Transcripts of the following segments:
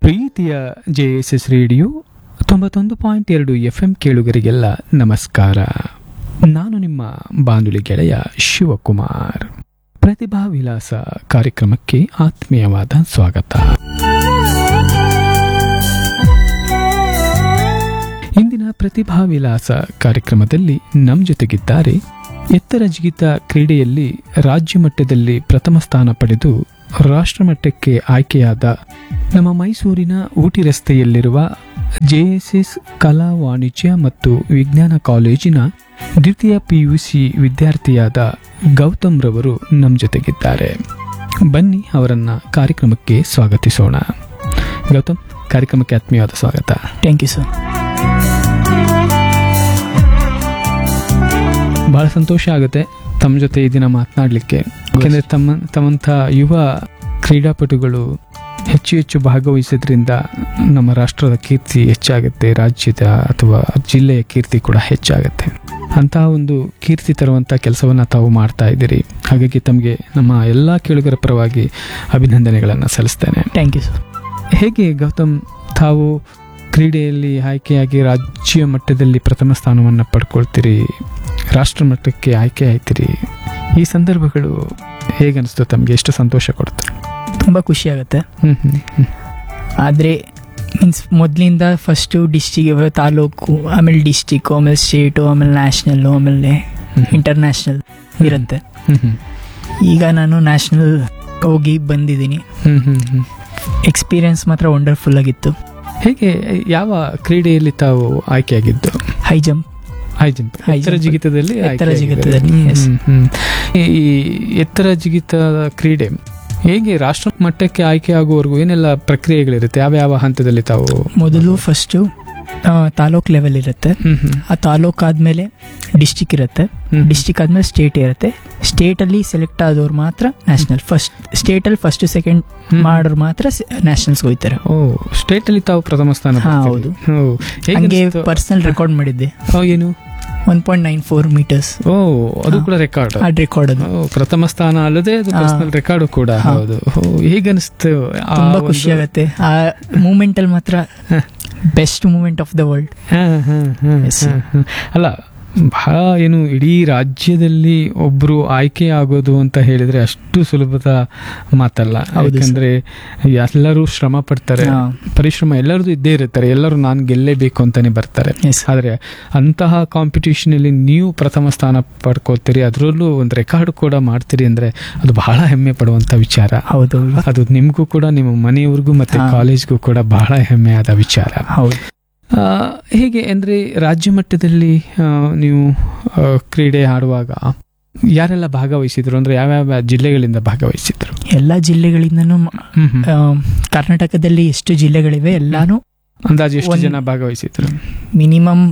ಪ್ರೀತಿಯ J S S radio ತೊಂಬತ್ತೊಂದು point ಎರಡು ಎಫ್ ಎಂ ಕೇಳುಗರಿಗೆಲ್ಲ ನಮಸ್ಕಾರ ನಾನು ನಿಮ್ಮ ಬಾನುಲಿ ಗೆಳೆಯ ಶಿವಕುಮಾರ್ ಪ್ರತಿಭಾ ವಿಲಾಸ ಕಾರ್ಯಕ್ರಮಕ್ಕೆ ಆತ್ಮೀಯವಾದ ಸ್ವಾಗತ ಇಂದಿನ ಪ್ರತಿಭಾ ವಿಲಾಸ ಕಾರ್ಯಕ್ರಮದಲ್ಲಿ ನಮ್ಮ ಜೊತೆಗಿದ್ದಾರೆ ಎತ್ತರ ಜಿಗಿತ ಕ್ರೀಡೆಯಲ್ಲಿ ರಾಜ್ಯ ಮಟ್ಟದಲ್ಲಿ ಪ್ರಥಮ ಸ್ಥಾನ ಪಡೆದು ರಾಷ್ಟ್ರಮಟ್ಟಕ್ಕೆ ಆಯ್ಕೆಯಾದ ನಮ್ಮ ಮೈಸೂರಿನ ಊಟಿ ರಸ್ತೆಯಲ್ಲಿರುವ ಜೆಎಸ್ಎಸ್ ಕಲಾ ವಾಣಿಜ್ಯ ಮತ್ತು ವಿಜ್ಞಾನ ಕಾಲೇಜಿನ ದ್ವಿತೀಯ ಪಿಯುಸಿ ವಿದ್ಯಾರ್ಥಿಯಾದ ಗೌತಮ್ ರವರು ನಮ್ಮ ಜೊತೆಗಿದ್ದಾರೆ ಬನ್ನಿ ಅವರನ್ನ ಕಾರ್ಯಕ್ರಮಕ್ಕೆ ಸ್ವಾಗತಿಸೋಣ ಗೌತಮ್ ಕಾರ್ಯಕ್ರಮಕ್ಕೆ ಆತ್ಮೀಯವಾದ ಸ್ವಾಗತ ಥ್ಯಾಂಕ್ ಯು ಸರ್ ಬಹಳ ಸಂತೋಷ ಆಗುತ್ತೆ ತಮ್ಮ ಜೊತೆ ಈ ದಿನ ಮಾತನಾಡಲಿಕ್ಕೆ ಯಾಕೆಂದರೆ ತಮ್ಮ ತಮ್ಮಂಥ ಯುವ ಕ್ರೀಡಾಪಟುಗಳು ಹೆಚ್ಚು ಹೆಚ್ಚು ಭಾಗವಹಿಸೋದ್ರಿಂದ ನಮ್ಮ ರಾಷ್ಟ್ರದ ಕೀರ್ತಿ ಹೆಚ್ಚಾಗುತ್ತೆ ರಾಜ್ಯದ ಅಥವಾ ಜಿಲ್ಲೆಯ ಕೀರ್ತಿ ಕೂಡ ಹೆಚ್ಚಾಗುತ್ತೆ ಅಂತಹ ಒಂದು ಕೀರ್ತಿ ತರುವಂಥ ಕೆಲಸವನ್ನು ತಾವು ಮಾಡ್ತಾ ಇದ್ದೀರಿ ಹಾಗಾಗಿ ತಮಗೆ ನಮ್ಮ ಎಲ್ಲ ಕೇಳುಗರ ಪರವಾಗಿ ಅಭಿನಂದನೆಗಳನ್ನು ಸಲ್ಲಿಸ್ತೇನೆ ಥ್ಯಾಂಕ್ ಯು ಸರ್ ಹೇಗೆ ಗೌತಮ್ ತಾವು ಕ್ರೀಡೆಯಲ್ಲಿ ಆಯ್ಕೆಯಾಗಿ ರಾಜ್ಯ ಮಟ್ಟದಲ್ಲಿ ಪ್ರಥಮ ಸ್ಥಾನವನ್ನು ಪಡ್ಕೊಳ್ತೀರಿ ರಾಷ್ಟ್ರ ಮಟ್ಟಕ್ಕೆ ಆಯ್ಕೆ ಆಯ್ತೀರಿ ಈ ಸಂದರ್ಭಗಳು ಹೇಗನ್ನಿಸ್ತು ತಮಗೆ ಎಷ್ಟು ಸಂತೋಷ ಕೊಡುತ್ತೆ ತುಂಬ ಖುಷಿ ಆಗುತ್ತೆ ಹ್ಮ್ ಹ್ಮ್ ಹ್ಮ್. ಆದರೆ ಮೀನ್ಸ್ ಮೊದಲಿಂದ ಫಸ್ಟು ಡಿಸ್ಟಿಕ್ ತಾಲೂಕು ಆಮೇಲೆ ಡಿಸ್ಟಿಕ್ಕು ಆಮೇಲೆ ಸ್ಟೇಟು ಆಮೇಲೆ ನ್ಯಾಷನಲ್ಲು ಆಮೇಲೆ ಹ್ಮ್. ಇಂಟರ್ನ್ಯಾಷನಲ್ ಇರುತ್ತೆ ಹ್ಮ್ ಹ್ಮ್. ಈಗ ನಾನು ನ್ಯಾಷನಲ್ ಹೋಗಿ ಬಂದಿದ್ದೀನಿ ಹ್ಮ್ ಹ್ಮ್ ಹ್ಮ್. ಎಕ್ಸ್ಪೀರಿಯನ್ಸ್ ಮಾತ್ರ ವಂಡರ್ಫುಲ್ ಆಗಿತ್ತು ಹೇಗೆ ಯಾವ ಕ್ರೀಡೆಯಲ್ಲಿ ತಾವು ಆಯ್ಕೆಯಾಗಿದ್ದು high jump high jump High ಎತ್ತರ jump. ಜಿಗಿತದಲ್ಲಿ ಎತ್ತರ ಆಯ್ಕೆಯಾಗಿದ್ದಾರೆ. ಜಿಗಿತದಲ್ಲಿ, yes. ಹ್ಮ್, ಹ್ಮ್. ಈ ಎತ್ತರ ಜಿಗಿತ ಕ್ರೀಡೆ ಹೇಗೆ ರಾಷ್ಟ್ರ ಮಟ್ಟಕ್ಕೆ ಆಯ್ಕೆ ಆಗುವವರೆಗೂ ಏನೆಲ್ಲ ಪ್ರಕ್ರಿಯೆಗಳಿರುತ್ತೆ ಯಾವ ಯಾವ ಹಂತದಲ್ಲಿ ತಾವು ಮೊದಲು ಫಸ್ಟು ತಾಲೂಕ್ ಲೆವೆಲ್ ಇರುತ್ತೆ ಹ್ಮ್ ಹ್ಮ್. ಆ ತಾಲೂಕ್ ಆದಮೇಲೆ ಡಿಸ್ಟಿಕ್ ಇರುತ್ತೆ ಹ್ಮ್. ಡಿಸ್ಟಿಕ್ ಆದ್ಮೇಲೆ ಸ್ಟೇಟ್ ಇರುತ್ತೆ ಸ್ಟೇಟಲ್ಲಿ ಸೆಲೆಕ್ಟ್ ಆದವ್ರು ಮಾತ್ರ ನ್ಯಾಷನಲ್ ಫಸ್ಟ್ ಸ್ಟೇಟಲ್ಲಿ ಫಸ್ಟ್ ಸೆಕೆಂಡ್ ಹ್ಮ್. ಮಾಡೋರು ಮಾತ್ರ ನ್ಯಾಷನಲ್ಸ್ಗೆ ಹೋಗ್ತಾರೆ ಓ ಸ್ಟೇಟ್ ಅಲ್ಲಿ ತಾವು ಪ್ರಥಮ ಸ್ಥಾನ ಹಾ, ಪಡ್ತೀರಿ. ಹೌದು. ಓ, ಹೇಗೆ ಹಂಗೆ ಅನಿಸ್ತು? ಪರ್ಸನಲ್ ರೆಕಾರ್ಡ್ ಮಾಡಿದ್ದೆ ಓ, ಏನು one point nine four metres ಓ ಅದು ಹಾ. ಕೂಡ ರೆಕಾರ್ಡ್ ಆ ರೆಕಾರ್ಡ್ ಅದು ಓ, ಪ್ರಥಮ ಸ್ಥಾನ ಅಲ್ಲದೆ ಅದು ಹಾ. ಪರ್ಸನಲ್ ರೆಕಾರ್ಡ್ ಕೂಡ ಹಾ. ಹೌದು ಓ, ಹೇಗನ್ನಿಸ್ತು ಆ ತುಂಬಾ ಒಂದು- ಖುಷಿ ಆಗುತ್ತೆ ಆ ಮೂಮೆಂಟ್ ಅಲ್ಲಿ ಮಾತ್ರ ಹ. Best moment of the world ಹಾ, ಹಾ, ಹಾ, Yes, ಹಾ, ಹಾ. ಅಲ್ಲ ಬಹಳ ಏನು ಇಡೀ ರಾಜ್ಯದಲ್ಲಿ ಒಬ್ರು ಆಯ್ಕೆ ಆಗೋದು ಅಂತ ಹೇಳಿದ್ರೆ ಅಷ್ಟು ಸುಲಭದ ಮಾತಲ್ಲ ಹೌದು ಸರ್. ಯಾಕಂದ್ರೆ ಎಲ್ಲರೂ ಶ್ರಮ ಪಡ್ತಾರೆ ಹಾ. ಪರಿಶ್ರಮ ಎಲ್ಲರದು ಇದ್ದೇ ಇರ್ತಾರೆ ಎಲ್ಲರೂ ನಾನು ಗೆಲ್ಲೇಬೇಕು ಅಂತಾನೆ ಬರ್ತಾರೆ Yes. ಆದ್ರೆ ಅಂತಹ ಕಾಂಪಿಟಿಷನ್ ಅಲ್ಲಿ ನೀವು ಪ್ರಥಮ ಸ್ಥಾನ ಪಡ್ಕೋತೀರಿ ಅದರಲ್ಲೂ ಒಂದು ರೆಕಾರ್ಡ್ ಕೂಡ ಮಾಡ್ತೀರಿ ಅಂದ್ರೆ ಅದು ಬಹಳ ಹೆಮ್ಮೆ ಪಡುವಂತ ವಿಚಾರ ಹೌದು ಅದು ನಿಮ್ಗೂ ಕೂಡ ನಿಮ್ಮ ಮನೆಯವ್ರಿಗೂ ಮತ್ತೆ ಹಾ. ಕಾಲೇಜ್ಗೂ ಕೂಡ ಬಹಳ ಹೆಮ್ಮೆಯಾದ ವಿಚಾರ ಹೌದು ಆ, ಹೇಗೆ ಅಂದ್ರೆ ರಾಜ್ಯ ಮಟ್ಟದಲ್ಲಿ ಆ, ನೀವು ಆ, ಕ್ರೀಡೆ ಆಡುವಾಗ ಯಾರೆಲ್ಲ ಭಾಗವಹಿಸಿದ್ರು ಅಂದ್ರೆ ಯಾವ್ಯಾವ ಜಿಲ್ಲೆಗಳಿಂದ ಭಾಗವಹಿಸಿದ್ರು ಎಲ್ಲ ಜಿಲ್ಲೆಗಳಿಂದನೂ ಆ, ಕರ್ನಾಟಕದಲ್ಲಿ ಎಷ್ಟು ಜಿಲ್ಲೆಗಳಿವೆ ಎಲ್ಲಾನು ಅಂದಾಜು ಎಷ್ಟು ಒಂದ್- ಜನ ಭಾಗವಹಿಸಿದ್ರು ಮಿನಿಮಮ್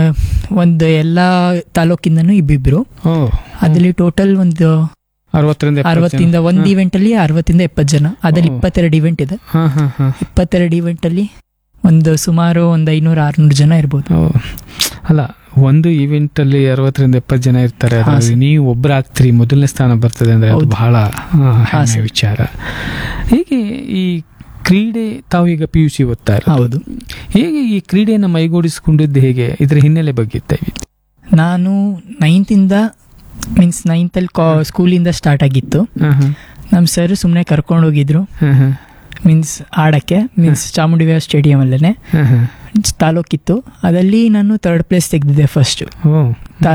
ಒಂದು ಎಲ್ಲ ತಾಲೂಕಿಂದನೂ ಇಬ್ಬಿಬ್ರು ಓ ಅದ್ರಲ್ಲಿ ಟೋಟಲ್ ಒಂದು ಅರವತ್ತರಿಂದ ಎಪ್ಪತ್ತು ಜನ. ಅರವತ್ತಿಂದ ಒಂದು ಹಾ. ಇವೆಂಟ್ ಅಲ್ಲಿ ಅರವತ್ತಿಂದ ಎಪ್ಪತ್ತು ಜನ ಅದ್ರಲ್ಲಿ ಓ. ಇಪ್ಪತ್ತೆರಡು ಇವೆಂಟ್ ಇದೆ ಹಾ ಹಾ ಹಾ ಇಪ್ಪತ್ತೆರಡು ಇವೆಂಟ್ ಅಲ್ಲಿ ಒಂದು ಸುಮಾರು ಒಂದು ಐನೂರು ಆರ್ನೂರು ಜನ ಇರ್ಬೋದು ಓ, ಅಲ್ಲ ಒಂದು ಇವೆಂಟ್ ಅಲ್ಲಿ ಅರವತ್ತರಿಂದ ಎಪ್ಪತ್ತು ಜನ ಇರ್ತಾರೆ ಹಾ, ಅದ್ರಲ್ಲಿ ಸರ್. ನೀವು ಒಬ್ಬರಾಗ್ತೀರಿ ಮೊದಲನೇ ಸ್ಥಾನ ಬರ್ತದೆ ಅಂದ್ರೆ ಅದು ಹೌದು. ಬಹಳ ಆ, ಹೆಮ್ಮೆ ಸರ್. ವಿಚಾರ ಹೇಗೆ ಈ ಕ್ರೀಡೆ ತಾವು ಈಗ ಪಿ ಯು ಸಿ ಓದ್ತಾ ಇರೋದು ಹೌದು ಹೇಗೆ ಈ ಕ್ರೀಡೆಯನ್ನು ಮೈಗೂಡಿಸಿಕೊಂಡಿದ್ದು ಹೇಗೆ ಇದರ ಹಿನ್ನೆಲೆ ಬಗ್ಗೆ ದಯವಿಟ್ಟು ನಾನು ನೈನ್ತಿಂದ ಮೀನ್ಸ್ ನೈನ್ತಲ್ಲಿ ಕಾ ಸ್ಕೂಲಿಂದ ಸ್ಟಾರ್ಟ್ ಆಗಿತ್ತು ಹಾ, ಹಾ, ನಮ್ಮ ಸರ್ ಸುಮ್ಮನೆ ಕರ್ಕೊಂಡು ಹೋಗಿದ್ರು ಹಾ, ಹಾ, ಮೀನ್ಸ್ ಆಡಕ್ಕೆ ಮೀನ್ಸ್ ಚಾಮುಂಡಿ ವಿಹಾರ್ ಸ್ಟೇಡಿಯಂ ಅಲ್ಲೇ ಹಾ, ಹಾ. ತಾಲೂಕಿತ್ತು ಅದಲ್ಲಿ ನಾನು ಥರ್ಡ್ ಪ್ಲೇಸ್ ತೆಗೆದಿದ್ದೆ ಫಸ್ಟ್ ಓ,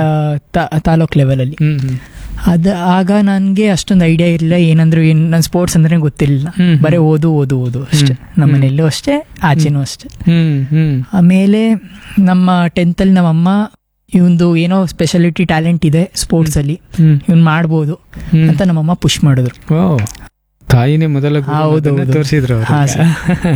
ತಾಲೂಕ್ ಲೆವೆಲಲ್ಲಿ ಹ್ಮ್, ಹ್ಮ್. ಅದು ಆಗ ನನಗೆ ಅಷ್ಟೊಂದು ಐಡಿಯಾ ಇರಲಿಲ್ಲ ಏನಂದ್ರೆ ಏನು ನನ್ನ ಸ್ಪೋರ್ಟ್ಸ್ ಅಂದ್ರೆ ಗೊತ್ತಿರಲಿಲ್ಲ ಹ್ಮ್, ಹ್ಮ್. ಬರೀ ಓದು ಓದು ಓದು ಅಷ್ಟೇ ಹ್ಮ್. ನಮ್ಮ ಮನೆಯಲ್ಲೂ ಅಷ್ಟೇ ಆಚೆನೂ ಅಷ್ಟೇ ಹ್ಮ್, ಹ್ಮ್. ಆಮೇಲೆ ನಮ್ಮ ಟೆಂತಲ್ಲಿ ನಮ್ಮಮ್ಮ ಇವಂದು ಏನೋ ಸ್ಪೆಷಾಲಿಟಿ ಟ್ಯಾಲೆಂಟ್ ಇದೆ ಸ್ಪೋರ್ಟ್ಸ್ ಅಲ್ಲಿ ಹ್ಮ್, ಇವ್ನು ಮಾಡ್ಬೋದು ಹ್ಮ್. ಅಂತ ನಮ್ಮಮ್ಮ ಪುಷ್ ಮಾಡಿದ್ರು ಓ, ತಾಯಿನೇ ಮೊದಲ ಗುರು ಹೌದು, ಅನ್ನೋದನ್ನ ಹೌದು. ತೋರಿಸಿದ್ರು ಅವ್ರು. ಹಾ, ಸರ್.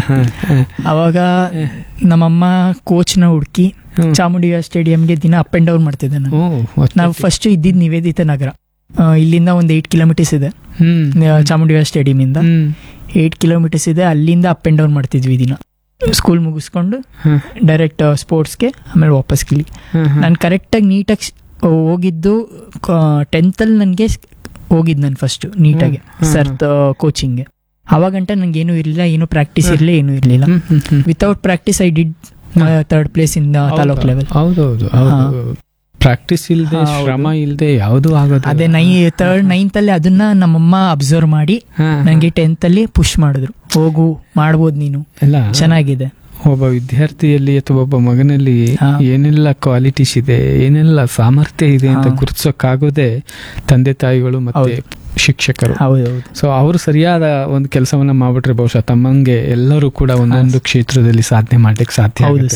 ಅವಾಗ ನಮ್ಮಮ್ಮ ಕೋಚ್ನ ಹುಡುಕಿ ಹ್ಮ್. ಚಾಮುಂಡಿ ಸ್ಟೇಡಿಯಂಗೆ ದಿನ ಅಪ್ ಅಂಡ್ ಡೌನ್ ಮಾಡ್ತಿದ್ದೆ ನಾನು ಓ, ಒತ್ತಟ್ಟಿ. ನಾವು ಫಸ್ಟ್ ಇದ್ದಿದ್ದು ನಿವೇದಿತ ನಗರ ಆ, ಇಲ್ಲಿಂದ ಒಂದು ಏಯ್ಟ್ ಕಿಲೋಮೀಟರ್ಸ್ ಇದೆ ಹ್ಮ್. ಆ, ಚಾಮುಂಡಿ ಸ್ಟೇಡಿಯಂ ಇಂದ ಹ್ಮ್. ಏಯ್ಟ್ ಕಿಲೋಮೀಟರ್ಸ್ ಇದೆ ಅಲ್ಲಿಂದ ಅಪ್ ಅಂಡ್ ಡೌನ್ ಮಾಡ್ತಿದ್ವಿ ದಿನ ಸ್ಕೂಲ್ ಮುಗಿಸ್ಕೊಂಡು ಹ್ಮ್. ಡೈರೆಕ್ಟ್ ಸ್ಪೋರ್ಟ್ಸ್ಗೆ ಆಮೇಲೆ ವಾಪಸ್ ಕಿಲಿ ಹ್ಮ್, ಹ್ಮ್. ನಾನು ಕರೆಕ್ಟಾಗಿ ನೀಟಾಗಿ ಹೋಗಿದ್ದು ಟೆಂತಲ್ಲಿ ನನಗೆ ಹೋಗಿದ್ದು ನಾನು ಫಸ್ಟ್ ನೀಟಾಗಿ ಹ್ಮ್. ಸರ್ ಕೋಚಿಂಗ್ಗೆ ಅವಾಗಂಟ ನಂಗೆ ಏನೂ ಇರಲಿಲ್ಲ ಏನು ಪ್ರಾಕ್ಟೀಸ್ ಇರಲಿಲ್ಲ ಏನೂ ಇರಲಿಲ್ಲ ಹ್ಮ್, ಹ್ಮ್, ಹ್ಮ್. Without practice I did third place in taluk level ಹೌದೌದು ಹೌದು ಪ್ರಾಕ್ಟೀಸ್ ಇಲ್ದೆ ಹಾ, ಹೌದು. ಶ್ರಮ ಇಲ್ದೆ ಯಾವುದು ಆಗೋದು ಅದೇ ನೈ ಥರ್ಡ್ ನೈನ್ತ್ ಅಲ್ಲಿ ಅದನ್ನ ನಮ್ಮಮ್ಮ ಅಬ್ಸರ್ವ್ ಮಾಡಿ ಹಾ, ಹಾ. ನಂಗೆ ಟೆಂತ್ ಅಲ್ಲಿ ಪುಷ್ ಮಾಡಿದ್ರು ಹೋಗು ಮಾಡ್ಬೋದು ನೀನು ಎಲ್ಲ ಚೆನ್ನಾಗಿದೆ ಒಬ್ಬ ವಿದ್ಯಾರ್ಥಿಯಲ್ಲಿ ಅಥವಾ ಒಬ್ಬ ಮಗನಲ್ಲಿ ಹಾ. ಏನೆಲ್ಲ ಕ್ವಾಲಿಟೀಸ್ ಇದೆ ಏನೆಲ್ಲ ಸಾಮರ್ಥ್ಯ ಇದೆ ಅಂತ ಹಾ. ಗುರುತಿಸೋಕ್ಕಾಗೋದೇ ತಂದೆ ತಾಯಿಗಳು ಮತ್ತೆ ಶಿಕ್ಷಕರು ಹೌದೌದು ಸೊ ಅವರು ಸರಿಯಾದ ಒಂದು ಕೆಲಸವನ್ನ ಮಾಡ್ಬಿಟ್ರೆ ಬಹುಶಃ ತಮ್ಮಂಗೆ ಎಲ್ಲರೂ ಕೂಡ ಒಂದೊಂದು ಕ್ಷೇತ್ರದಲ್ಲಿ ಸಾಧನೆ ಮಾಡ್ಲಿಕ್ಕೆ ಸಾಧ್ಯ ಹೌದು ಆಗುತ್ತೆ